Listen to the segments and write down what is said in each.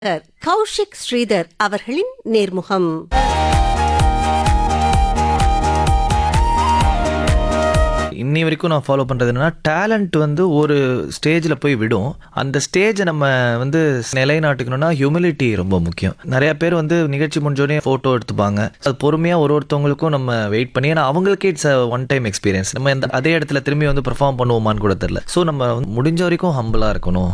கௌஷிக் ஸ்ரீதர் அவர்களின் நேர்முகம் இன்னி வரைக்கும் நான் ஃபாலோ பண்ணுறது என்னன்னா டேலண்ட் வந்து ஒரு ஸ்டேஜில் போய் விடும் அந்த ஸ்டேஜை நம்ம வந்து நிலைநாட்டுக்கணும்னா ஹியூமிலிட்டி ரொம்ப முக்கியம் நிறைய பேர் வந்து நிகழ்ச்சி முடிஞ்சோடனே ஃபோட்டோ எடுத்துப்பாங்க அது பொறுமையாக ஒரு ஒருத்தவங்களுக்கும் நம்ம வெயிட் பண்ணி ஏன்னா அவங்களுக்கே இட்ஸ் ஒன் டைம் எக்ஸ்பீரியன்ஸ் நம்ம இந்த அதே இடத்துல திரும்பி வந்து பெர்ஃபார்ம் பண்ணுவோமான்னு கூட தெரில ஸோ நம்ம வந்து முடிஞ்ச வரைக்கும் ஹம்பிளாக இருக்கணும்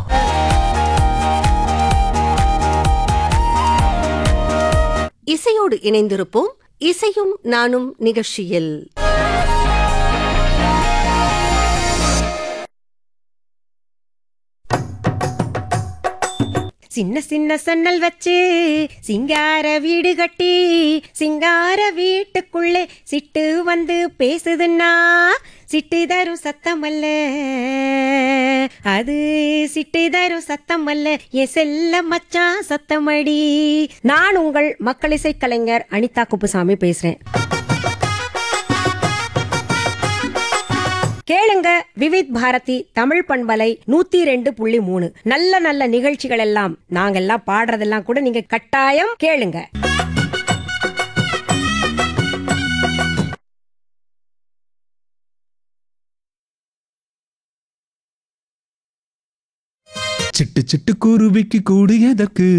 இசையோடு இணைந்திருப்போம் இசையும் நானும் நிகழ்ச்சியில் சின்ன சின்ன சன்னல் வச்சு சிங்கார வீடு கட்டி சிங்கார வீட்டுக்குள்ளே சிட்டு வந்து பேசுதுன்னா சிட்டு தரும் சத்தம் அல்ல அது சிட்டு தரும் சத்தம் அல்ல என் செல்ல மச்சான் சத்தமடி நான் உங்கள் மக்கள் இசை கலைஞர் அனிதா குப்புசாமி பேசுறேன் கேளுங்க விவித் பாரதி தமிழ் பண்பலை நூத்தி ரெண்டு புள்ளி மூணு நல்ல நல்ல நிகழ்ச்சிகள் எல்லாம் நாங்கெல்லாம் பாடுறதெல்லாம் கூட நீங்க கட்டாயம் கேளுங்க சிட்டு சிட்டு குருவிக்கு கூடு எதற்கு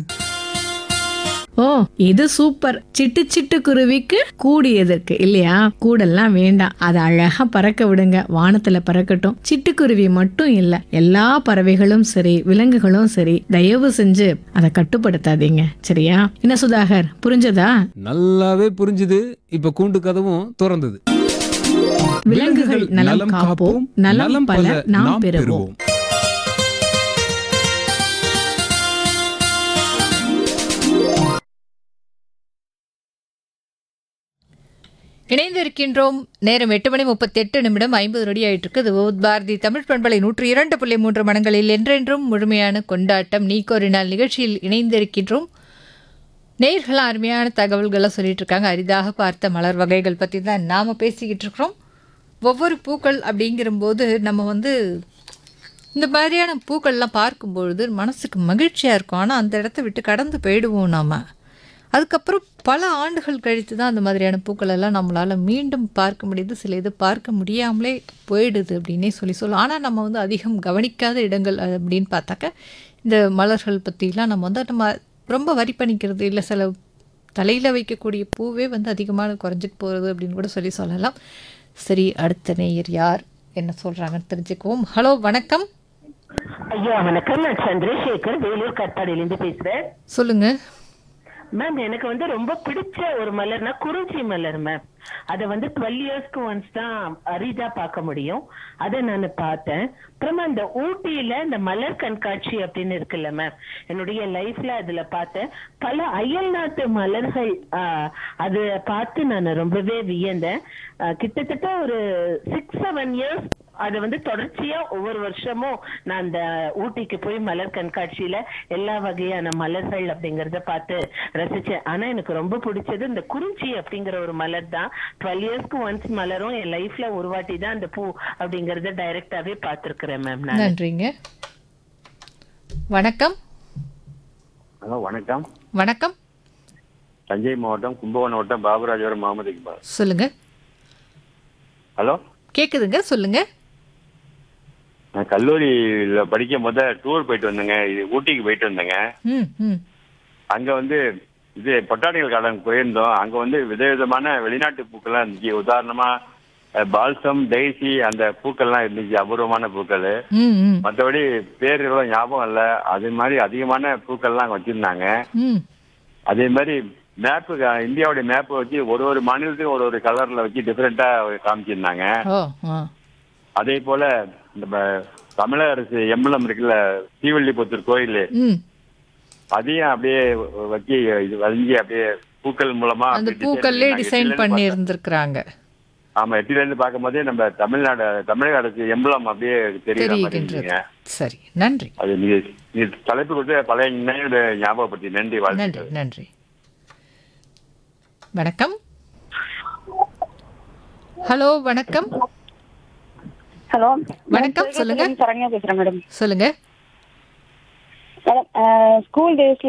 ஓ இது சூப்பர் சிட்டு சிட்டு குருவிக்கு கூடு எதற்கு இல்லையா கூடெல்லாம் வேண்டாம் அதை அழகா பறக்க விடுங்க வானத்துல பறக்கட்டும் சிட்டுக்குருவி மட்டும் இல்ல எல்லா பறவைகளும் சரி விலங்குகளும் சரி தயவு செஞ்சு அதை கட்டுப்படுத்தாதீங்க சரியா என்ன சுதாகர் புரிஞ்சதா நல்லாவே புரிஞ்சுது இப்ப கூண்டு கதவும் திறந்தது விலங்குகள் நலம் காப்போம் நலம் பல நாம் பெறுவோம் இணைந்திருக்கின்றோம் நேரம் எட்டு மணி முப்பத்தெட்டு நிமிடம் ஐம்பது நொடி ஆயிட்டு இருக்கு இது ஓத் பாரதி தமிழ் பண்பலை நூற்றி இரண்டு புள்ளி மூன்று மணங்களில் என்றென்றும் முழுமையான கொண்டாட்டம் நீக்கொரு நாள் நிகழ்ச்சியில் இணைந்திருக்கின்றோம் நேயர்கள் அருமையான தகவல்களை சொல்லிட்டு இருக்காங்க அரிதாக பார்த்த மலர் வகைகள் பற்றி தான் நாம் பேசிக்கிட்டு இருக்கிறோம் ஒவ்வொரு பூக்கள் அப்படிங்கிறபோது நம்ம வந்து இந்த மாதிரியான பூக்கள்லாம் பார்க்கும்பொழுது மனசுக்கு மகிழ்ச்சியாக இருக்கும் ஆனால் அந்த இடத்த விட்டு கடந்து போயிடுவோம் நாம் அதுக்கப்புறம் பல ஆண்டுகள் கழித்து தான் அந்த மாதிரியான பூக்கள் எல்லாம் நம்மளால் மீண்டும் பார்க்க முடியுது சில இது பார்க்க முடியாமலே போயிடுது அப்படின்னே சொல்லி சொல்லலாம் ஆனால் நம்ம வந்து அதிகம் கவனிக்காத இடங்கள் அது அப்படின்னு பார்த்தாக்க இந்த மலர்கள் பற்றிலாம் நம்ம வந்து நம்ம ரொம்ப வரி பண்ணிக்கிறது இல்லை சில தலையில் வைக்கக்கூடிய பூவே வந்து அதிகமாக குறைஞ்சிட்டு போகிறது அப்படின்னு கூட சொல்லி சொல்லலாம் சரி அடுத்த நேயர் யார் என்ன சொல்கிறாங்கன்னு தெரிஞ்சுக்குவோம் ஹலோ வணக்கம் ஐயா வணக்கம் நான் சந்திரசேகர் வேலூர் கட்பாடியிலேருந்து பேசுறேன் சொல்லுங்கள் மேம் எனக்கு வந்து ரொம்ப பிடிச்ச ஒரு மலர்னா குறிஞ்சி மலர் மேம் அதை வந்து டுவெல் இயர்ஸ்க்கு ஒன்ஸ் தான் அரிதா பார்க்க முடியும் அதை நான் பார்த்தேன் அப்புறமா இந்த ஊட்டியில இந்த மலர் கண்காட்சி அப்படின்னு இருக்குல்ல மேம் என்னுடைய லைஃப்ல அதுல பார்த்தேன் பல அயல்நாட்டு மலர்கள் ஆஹ், அது பார்த்து நான் ரொம்பவே வியந்தேன் ஆஹ், கிட்டத்தட்ட ஒரு சிக்ஸ் செவன் இயர்ஸ் அது வந்து தொடர்ச்சியா ஒவ்வொரு வருஷமும் நான் அந்த ஊட்டிக்கு போய் மலர் கண்காட்சியில எல்லா வகையான மலர்கள் அப்படிங்கறத பார்த்து ரசிச்சேன் ஆனா எனக்கு ரொம்ப பிடிச்சது இந்த குறிஞ்சி அப்படிங்கிற ஒரு மலர் தான் டுவெல் இயர்ஸ்க்கு ஒன்ஸ் மலரும் என் லைஃப்ல ஒரு வாட்டி தான் அந்த பூ அப்படிங்கறத டைரக்டாவே பார்த்திருக்கிறேன் மேம் நான் நன்றிங்க வணக்கம் ஹலோ வணக்கம் வணக்கம் தஞ்சை மாவட்டம் கும்பகோணம் மாவட்டம் பாபுராஜபுரம் முகமது இக்பால் சொல்லுங்க ஹலோ கேக்குதுங்க சொல்லுங்க நான் கல்லூரியில் படிக்கும் போது டூர் போயிட்டு வந்தேங்க இது ஊட்டிக்கு போயிட்டு வந்தேங்க ம் ம் அங்க வந்து இது பொட்டானிக்கல் கார்டன் போயிருந்தோம் அங்க வந்து விதவிதமான வெளிநாட்டு பூக்கள்லாம் இருந்துச்சு உதாரணமா அஹ், பால்சம் டெய்சி அந்த பூக்கள்லாம் இருந்துச்சு அபூர்வமான பூக்கள் ம் ம் மற்றபடி பேர்கள்லாம் ஞாபகம் இல்லை அது மாதிரி அதிகமான பூக்கள்லாம் அங்க வச்சிருந்தாங்க ம் அதே மாதிரி மேப்பு இந்தியாவுடைய மேப்பை வச்சு ஒரு ஒரு மாநிலத்துக்கும் ஒரு ஒரு கலர்ல வச்சு டிஃப்ரெண்டா காமிச்சிருந்தாங்க ஓ ஆ அதே போல நம்ம தமிழக அரசு எம்பளம் இருக்குல்ல ஸ்ரீவல்லிபுத்தூர் கோயில் ம் அதையும் அப்படியே வச்சு இது வரைஞ்சி அப்படியே பூக்கள் மூலமா அந்த அப்படியே பூக்கள்லே design டிசைன் எட்டில பண்ணி இருந்து இருந்திருக்கிறாங்க பார்த்தா- ஆமா எட்டில இருந்து பார்க்கும் போதே நம்ம தமிழ்நாடு தமிழக அரசு எம்பளம் அப்படியே தெரியுற மாதிரி தெரிகின்றது இருந்துங்க சரி நன்றி அது நீ நீ தலைப்பு கொடுத்து பழைய நினைவு ஞாபகப்படுத்தி நன்றி நன்றி வாழ்த்துக்கள் நன்றி வணக்கம் ஹலோ வணக்கம் ஹலோ வணக்கம், சொல்லுங்க. சரண்யா பேசுறேன் மேடம் சொல்லுங்க மேடம் ஸ்கூல் டேஸ்ல